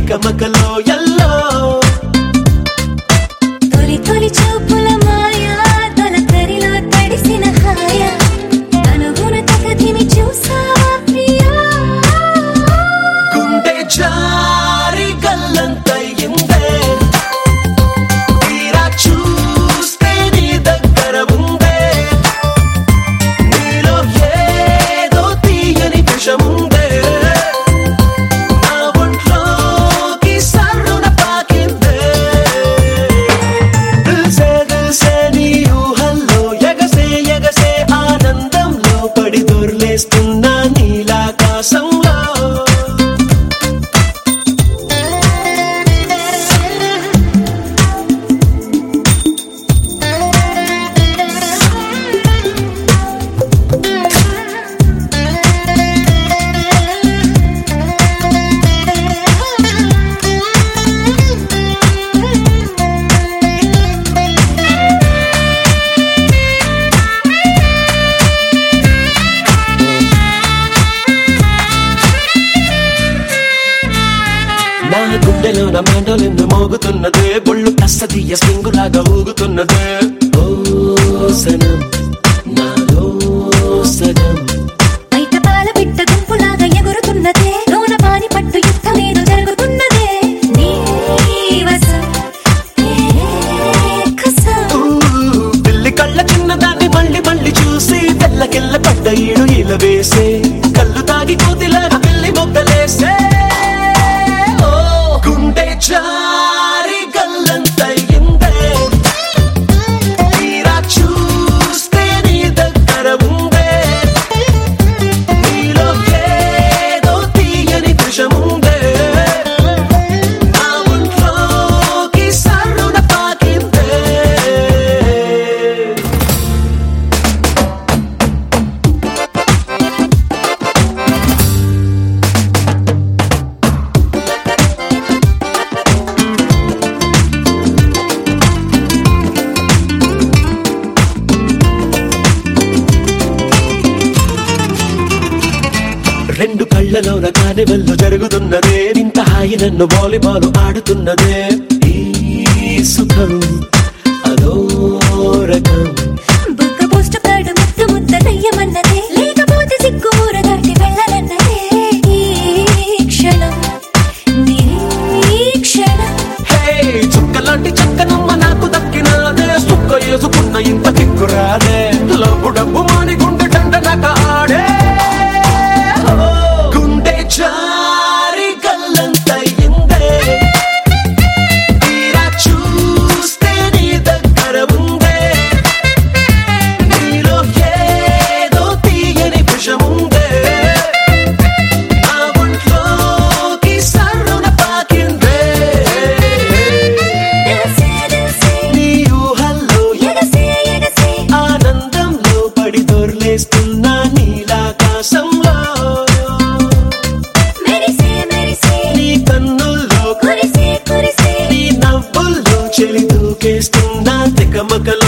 తికమకలో yellow తొలి తొలి చూపుల మాయా తొలకరిలో తడిసిన హాయ కనుగున తగదిమి చూసావా ప్రియా గుండె జారి గల్లంతయిందే తీరా చూస్తే నీ దగ్గర ఉందే నీలో ఏదో తీయని విషముందే నా ఒంట్లోకి సర్రున పాకిందే దిల్సే దిల్సే నీ ఊహల్లో ఎగసే ఎగసే ఆనందంలో పడి దొర్లేస్తున్నా నీలాకాశంలో నా గుండెలో నా మెండలెన్ను మోగుతున్నదే బొళ్ళు కస్తదీయ సింగులాగా ఊగుతున్నదే ఓ సనం నాలో సగం బయట పాల బిడ్డ గుంపులాగా ఎగురుతున్నదే లోన పాని పట్టు యుద్ధమేదో జరుగుతున్నదే నీ వశం, తేరే కసం. ఊ, పిల్లి కళ్ళ చిన్నదాన్ని మళ్ళీ మళ్ళీ చూసి తెల్లకిల్ల పడ్డ ఈడు ఇలా వేసే కళ్ళు తాగి కోతిలాగా పిల్లి మొగ్గలేసే ఓ, గుండె జారి గల్లంతయిందే తీరా చూస్తే నీ దగ్గర ఉందే నీలో ఏదో తీయని విషముందే నా ఒంట్లోకి సర్రున పాకిందే రెండు కళ్ళలోన కానివెల్లు జరుగుతున్నదే ఇంత హాయి నన్ను వాలీబాల్ ఆడుతున్నదే ఈ సుఖం అదో రకం బుగ్గ పోస్ట్ పాడు ముద్దు ముద్ద దయ్యమన్నదే లేకపోతే సిగ్గు ఊర దాటి వెళ్ళనన్నదే ఈ క్షణం నిరీక్షణం హే చుక్కలాంటి చక్కనమ్మ నాకు దక్కినాదే సుక్క వేసుకున్న ఇంత కిక్కురాదే లబ్బు డబ్బు మాని గుండె దండనక ఆడే ఓ, గుండె జారి గల్లంతయిందే తీరా చూస్తే నీ దగ్గర ఉందే నీలో ఏదో తీయని విషముందే నా ఒంట్లోకి సర్రున పాకిందే దిల్సే దిల్సే నీ ఊహల్లో ఎగసే ఎగసే ఆనందంలో పడి దొర్లేస్తున్నా నీలాకాశంలో మెరిసే మెరిసే నీ కన్నుల్లో కురిసే కురిసే నీ నవ్వుల్లో చెలి దూకేస్తున్నా తికమకలు